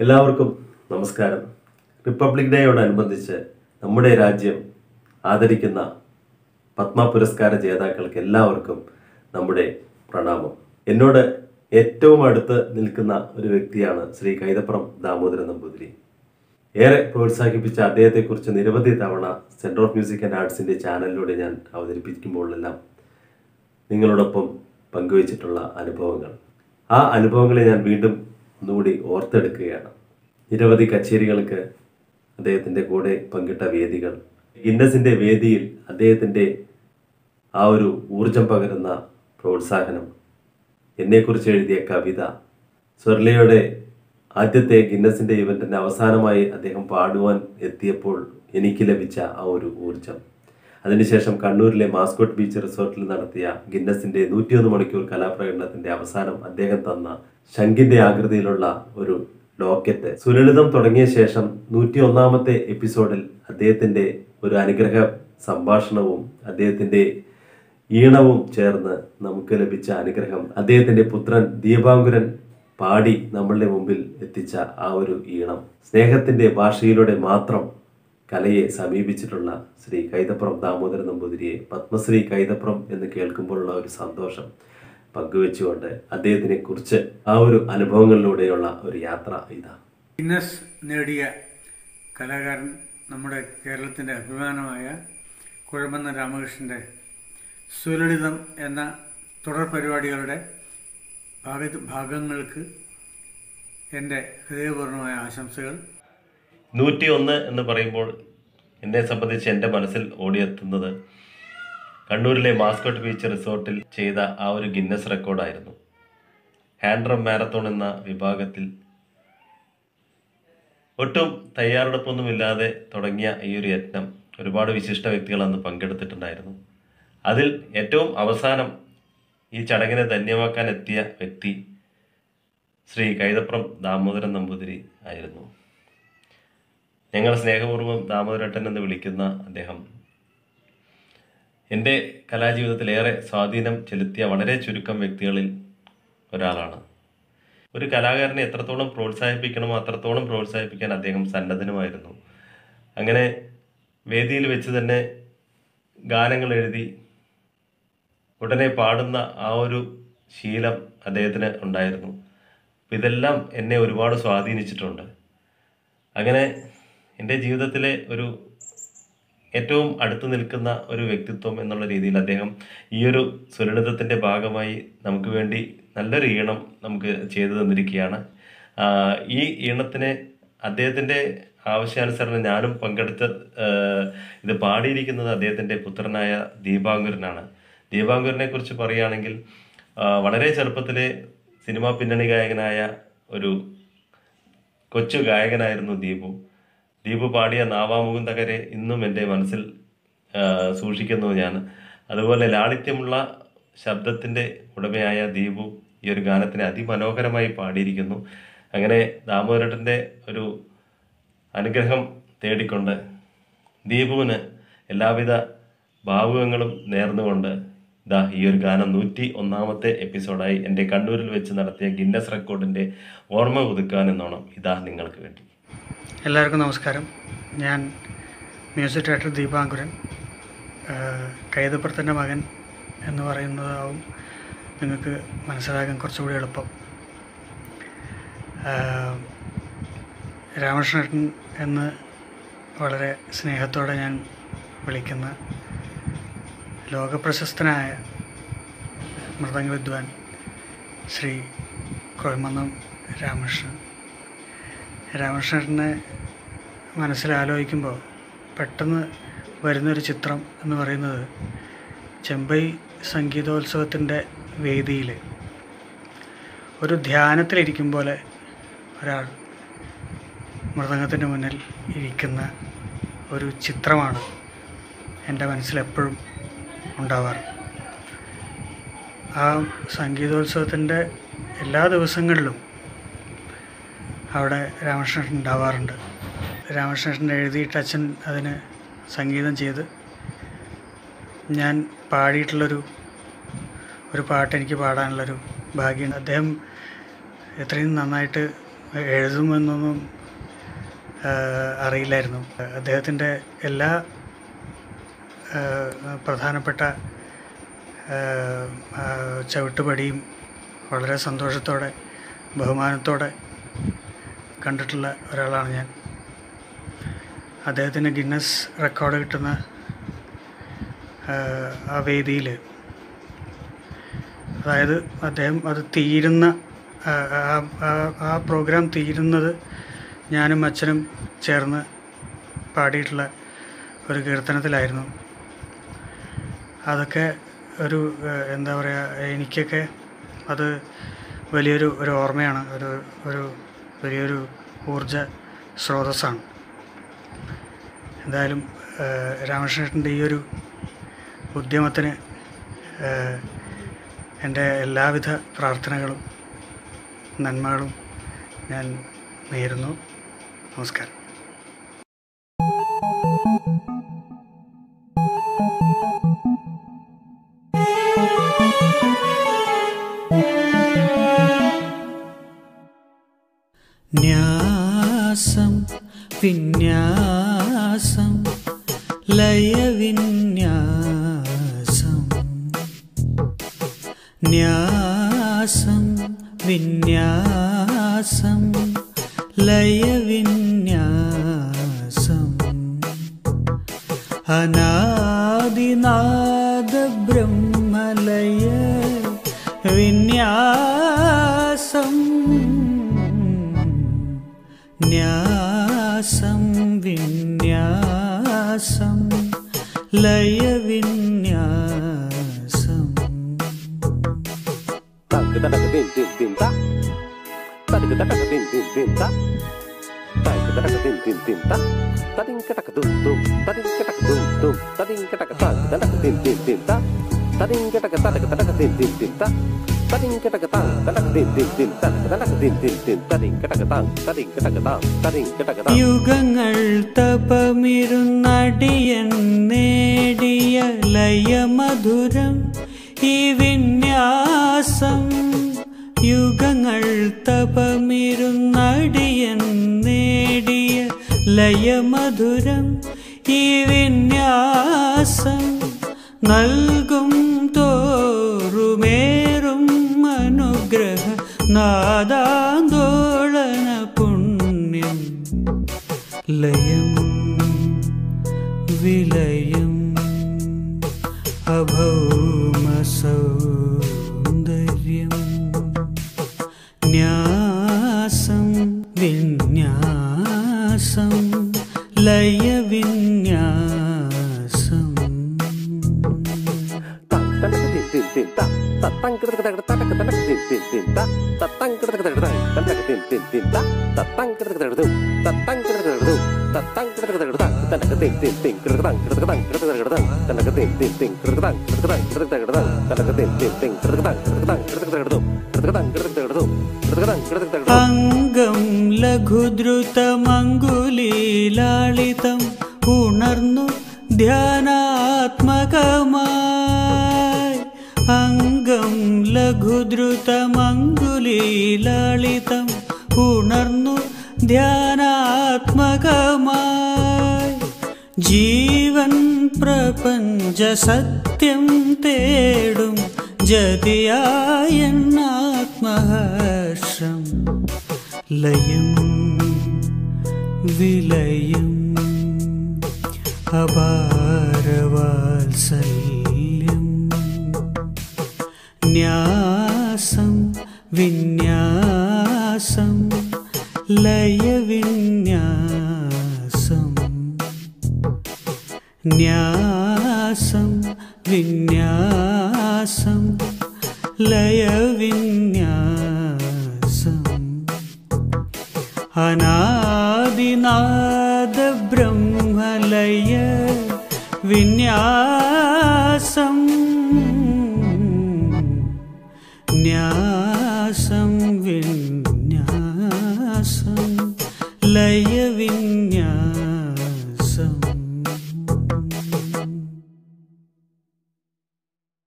എല്ലാവർക്കും നമസ്കാരം റിപ്പബ്ലിക് ഡേയോടനുബന്ധിച്ച് നമ്മുടെ രാജ്യം ആദരിക്കുന്ന പത്മ പുരസ്കാര ജേതാക്കൾക്ക് എല്ലാവർക്കും നമ്മുടെ പ്രണാമം എന്നോട് ഏറ്റവും അടുത്ത് നിൽക്കുന്ന ഒരു വ്യക്തിയാണ് ശ്രീ കൈതപ്രം ദാമോദരൻ നമ്പൂതിരി ഏറെ പ്രോത്സാഹിപ്പിച്ച അദ്ദേഹത്തെക്കുറിച്ച് നിരവധി തവണ സെൻറ്റർ ഓഫ് മ്യൂസിക് ആൻഡ് ആർട്സിൻ്റെ ചാനലിലൂടെ ഞാൻ അവതരിപ്പിക്കുമ്പോഴെല്ലാം നിങ്ങളോടൊപ്പം പങ്കുവച്ചിട്ടുള്ള അനുഭവങ്ങൾ ആ അനുഭവങ്ങളെ ഞാൻ വീണ്ടും ഒന്നുകൂടി ഓർത്തെടുക്കുകയാണ് നിരവധി കച്ചേരികൾക്ക് അദ്ദേഹത്തിൻ്റെ കൂടെ പങ്കിട്ട വേദികൾ ഗിന്നസിൻ്റെ വേദിയിൽ അദ്ദേഹത്തിൻ്റെ ആ ഒരു ഊർജം പകരുന്ന പ്രോത്സാഹനം എന്നെക്കുറിച്ച് എഴുതിയ കവിത സ്വർലയുടെ ആദ്യത്തെ ഗിന്നസിൻ്റെ ഇവൻറ്റിൻ്റെ അവസാനമായി അദ്ദേഹം പാടുവാൻ എത്തിയപ്പോൾ എനിക്ക് ലഭിച്ച ആ ഒരു ഊർജം അതിനുശേഷം കണ്ണൂരിലെ മാസ്കോട്ട് ബീച്ച് റിസോർട്ടിൽ നടത്തിയ ഗിന്നസിന്റെ നൂറ്റിയൊന്ന് മണിക്കൂർ കലാപ്രകടനത്തിന്റെ അവസാനം അദ്ദേഹം തന്ന ശംഖിന്റെ ആകൃതിയിലുള്ള ഒരു ലോക്കറ്റ് സുലളിതം തുടങ്ങിയ ശേഷം നൂറ്റി ഒന്നാമത്തെ എപ്പിസോഡിൽ അദ്ദേഹത്തിന്റെ ഒരു അനുഗ്രഹ സംഭാഷണവും അദ്ദേഹത്തിന്റെ ഈണവും ചേർന്ന് നമുക്ക് ലഭിച്ച അനുഗ്രഹം അദ്ദേഹത്തിന്റെ പുത്രൻ ദീപാങ്കുരൻ പാടി നമ്മളുടെ മുമ്പിൽ എത്തിച്ച ആ ഒരു ഈണം സ്നേഹത്തിന്റെ ഭാഷയിലൂടെ മാത്രം കലയെ സമീപിച്ചിട്ടുള്ള ശ്രീ കൈതപ്രം ദാമോദരൻ നമ്പൂതിരിയെ പത്മശ്രീ കൈതപ്രം എന്ന് കേൾക്കുമ്പോഴുള്ള ഒരു സന്തോഷം പങ്കുവെച്ചുകൊണ്ട് അദ്ദേഹത്തിനെ കുറിച്ച് ആ ഒരു അനുഭവങ്ങളിലൂടെയുള്ള ഒരു യാത്ര ഇതാ ഗിന്നസ് നേടിയ കലാകാരൻ നമ്മുടെ കേരളത്തിൻ്റെ അഭിമാനമായ കുഴമന്ന രാമകൃഷ്ണൻ്റെ സുലളിതം എന്ന തുടർ പരിപാടികളുടെ ഭാഗ ഭാഗങ്ങൾക്ക് എൻ്റെ ഹൃദയപൂർണ്ണമായ ആശംസകൾ നൂറ്റി ഒന്ന് എന്ന് പറയുമ്പോൾ എന്നെ സംബന്ധിച്ച് എൻ്റെ മനസ്സിൽ ഓടിയെത്തുന്നത് കണ്ണൂരിലെ മാസ്കോട്ട് ബീച്ച് റിസോർട്ടിൽ ചെയ്ത ആ ഒരു ഗിന്നസ് റെക്കോർഡായിരുന്നു ഹാൻഡ്രം മാരത്തോൺ എന്ന വിഭാഗത്തിൽ ഒട്ടും തയ്യാറെടുപ്പൊന്നുമില്ലാതെ തുടങ്ങിയ ഈ ഒരു യത്നം ഒരുപാട് വിശിഷ്ട വ്യക്തികൾ അന്ന് പങ്കെടുത്തിട്ടുണ്ടായിരുന്നു അതിൽ ഏറ്റവും അവസാനം ഈ ചടങ്ങിനെ ധന്യമാക്കാൻ എത്തിയ വ്യക്തി ശ്രീ കൈതപ്രം ദാമോദരൻ നമ്പൂതിരി ആയിരുന്നു ഞങ്ങൾ സ്നേഹപൂർവ്വം ദാമോദരട്ടൻ എന്ന് വിളിക്കുന്ന അദ്ദേഹം എൻ്റെ കലാജീവിതത്തിൽ ഏറെ സ്വാധീനം ചെലുത്തിയ വളരെ ചുരുക്കം വ്യക്തികളിൽ ഒരാളാണ് ഒരു കലാകാരനെ എത്രത്തോളം പ്രോത്സാഹിപ്പിക്കണമോ അത്രത്തോളം പ്രോത്സാഹിപ്പിക്കാൻ അദ്ദേഹം സന്നദ്ധനുമായിരുന്നു അങ്ങനെ വേദിയിൽ വെച്ച് തന്നെ ഗാനങ്ങൾ എഴുതി ഉടനെ പാടുന്ന ആ ഒരു ശീലം അദ്ദേഹത്തിന് ഉണ്ടായിരുന്നു അപ്പം ഇതെല്ലാം എന്നെ ഒരുപാട് സ്വാധീനിച്ചിട്ടുണ്ട് അങ്ങനെ എൻ്റെ ജീവിതത്തിലെ ഒരു ഏറ്റവും അടുത്ത് നിൽക്കുന്ന ഒരു വ്യക്തിത്വം എന്നുള്ള രീതിയിൽ അദ്ദേഹം ഈ ഒരു സുലളിതത്തിൻ്റെ ഭാഗമായി നമുക്ക് വേണ്ടി നല്ലൊരു ഈണം നമുക്ക് ചെയ്തു തന്നിരിക്കുകയാണ് ആ, ഈ ഈണത്തിന് അദ്ദേഹത്തിൻ്റെ ആവശ്യാനുസരണം ഞാനും പങ്കെടുത്ത ആ, ഇത് പാടിയിരിക്കുന്നത് അദ്ദേഹത്തിൻ്റെ പുത്രനായ ദീപാങ്കുരനാണ് ദീപാങ്കുരനെ കുറിച്ച് പറയുകയാണെങ്കിൽ ആ, വളരെ ചെറുപ്പത്തിലെ സിനിമാ പിന്നണി ഗായകനായ ഒരു കൊച്ചു ഗായകനായിരുന്നു ദീപു ദീപു പാടിയ നാവാമുകുന്ദകരെ ഇന്നും എൻ്റെ മനസ്സിൽ ആ, സൂക്ഷിക്കുന്നു ഞാൻ അതുപോലെ ലാളിത്യമുള്ള ശബ്ദത്തിൻ്റെ ഉടമയായ ദീപു ഈ ഒരു ഗാനത്തിനെ അതിമനോഹരമായി പാടിയിരിക്കുന്നു അങ്ങനെ ദാമോദരട്ടൻ്റെ ഒരു അനുഗ്രഹം തേടിക്കൊണ്ട് ദീപുവിന് എല്ലാവിധ ഭാവുകങ്ങളും നേർന്നുകൊണ്ട് ദാ ഈ ഒരു ഗാനം നൂറ്റി ഒന്നാമത്തെ എപ്പിസോഡായി എൻ്റെ കണ്ണൂരിൽ വെച്ച് നടത്തിയ ഗിന്നസ് റെക്കോർഡിൻ്റെ ഓർമ്മ പുതുക്കാൻ എന്നോണം ഇതാ നിങ്ങൾക്ക് വേണ്ടി എല്ലാവർക്കും നമസ്കാരം ഞാൻ മ്യൂസിക് ഡയറക്ടർ ദീപാങ്കുരൻ ഏഹ് കൈതപ്പുറത്തിൻ്റെ മകൻ എന്ന് പറയുന്നതാവും നിങ്ങൾക്ക് മനസ്സിലാക്കാൻ കുറച്ചുകൂടി എളുപ്പം ഏഹ് രാമകൃഷ്ണൻ എന്ന് വളരെ സ്നേഹത്തോടെ ഞാൻ വിളിക്കുന്ന ലോകപ്രശസ്തനായ മൃദംഗ വിദ്വാൻ ശ്രീ കൊഴമന്നം രാമകൃഷ്ണൻ രാമകൃഷ്ണനെ മനസ്സിലാലോചിക്കുമ്പോൾ പെട്ടെന്ന് വരുന്നൊരു ചിത്രം എന്ന് പറയുന്നത് ചെമ്പൈ സംഗീതോത്സവത്തിൻ്റെ വേദിയിൽ ഒരു ധ്യാനത്തിലിരിക്കും പോലെ ഒരാൾ മൃദംഗത്തിൻ്റെ മുന്നിൽ ഇരിക്കുന്ന ഒരു ചിത്രമാണ് എൻ്റെ മനസ്സിലെപ്പോഴും ഉണ്ടാവാറ് ആ സംഗീതോത്സവത്തിൻ്റെ എല്ലാ ദിവസങ്ങളിലും അവിടെ രാമകൃഷ്ണൻ ഉണ്ടാവാറുണ്ട് രാമകൃഷ്ണൻ എഴുതിയിട്ട് അച്ഛൻ അതിന് സംഗീതം ചെയ്ത് ഞാൻ പാടിയിട്ടുള്ളൊരു ഒരു പാട്ട് എനിക്ക് പാടാനുള്ളൊരു ഭാഗ്യമുണ്ട് അദ്ദേഹം എത്രയും നന്നായിട്ട് എഴുതുമെന്നൊന്നും ആ, അറിയില്ലായിരുന്നു അദ്ദേഹത്തിൻ്റെ എല്ലാ ആ, പ്രധാനപ്പെട്ട ആ, ആ, ചവിട്ടുപടിയും വളരെ സന്തോഷത്തോടെ ബഹുമാനത്തോടെ കണ്ടിട്ടുള്ള ഒരാളാണ് ഞാൻ അദ്ദേഹത്തിന് ഗിന്നസ് റെക്കോർഡ് കിട്ടുന്ന ആ, ആ വേദിയിൽ അതായത് അദ്ദേഹം അത് തീരുന്ന ആ, ആ- ആ- ആ പ്രോഗ്രാം തീരുന്നത് ഞാനും അച്ഛനും ചേർന്ന് പാടിയിട്ടുള്ള ഒരു കീർത്തനത്തിലായിരുന്നു അതൊക്കെ ഒരു ഏഹ്, എന്താ പറയുക എനിക്കൊക്കെ അത് വലിയൊരു ഒരു ഓർമ്മയാണ് ഒരു ഒരു വലിയൊരു ഊർജ സ്രോതസ്സാണ് എന്തായാലും ഏഹ്, രാമകൃഷ്ണേട്ടൻ്റെ ഈ ഒരു ഉദ്യമത്തിന് ഏഹ്, എൻ്റെ എല്ലാവിധ പ്രാർത്ഥനകളും നന്മകളും ഞാൻ നേരുന്നു നമസ്കാരം ന്യാസം വിന്യാസം ലയവിന്യാസം ന്യാസം വിന്യാസം ലയവിന്യാസം അനാദിനാദ ബ്രഹ്മലയ വിന്യാസം ന്യാസം വിന്യാസം ലയവിന്യാസം Tang kita tak din din din ta. Tadi kita tak din din din ta. Tadi kita tak din din din ta. Tadi kita tak dum dum. Tadi kita tak dum dum. Tadi kita tak tang kita tak din din din ta. Tadi kita tak tak kita tak din din din ta. Tadi kita tak tang kita tak din din din ta. Kita tak din din din. Tadi kita tak tang. Tadi kita tak tang. Tadi kita tak tang. യുഗങ്ങൾ തപമിരുന്നടിയൻ നേടിയ ലയമധുരം ഈ വിന്യാസം യുഗങ്ങൾ തപമിരുന്നടിയൻ നേടിയ ലയമധുരം ഈ വിന്യാസം നൽകും തോറുമേറും അനുഗ്രഹ നാദാന്തോളന പുണ്യം ലയം വിലയം അഭൗമസൗന്ദര്യം ന്യാസം വിന്യാസം ലയവിന്യാസം Tang kita tak din din din ta. Tatang kita tak tak tak tak din din din ta. Tatang kita tak tak tak tak din din din ta. Tatang kita tak tak dum. Tatang kita tak tak dum. Tatang kita tak tak tak tak din din din kita tak kita tak kita tak tak tak din din din kita tak kita tak kita tak tak tak din din din kita tak kita tak kita tak dum. Kita tak kita tak dum. Kita tak kita tak dum. അംഗം ലഘുദ്രുതമങ്കുലീലാളിതം ഉണർന്നു ധ്യാനാത്മകമായി അംഗം ലഘുദ്രുതമങ്കുലീലാളിതം ഉണർന്നു ധ്യാനാത്മകമായി ജീവൻ പ്രപഞ്ച സത്യം തേടും ജതിയായെന്നാത്മഹർഷം ലയം വിലയം അപാരവാത്സല്യം ന്യാസം വിന്യാസം ലയവിന്യാസം ന്യാസം വിന്യാസം ലയവിന്യാസം അനാദിനാദ ബ്രഹ്മലയ വിന്യാസം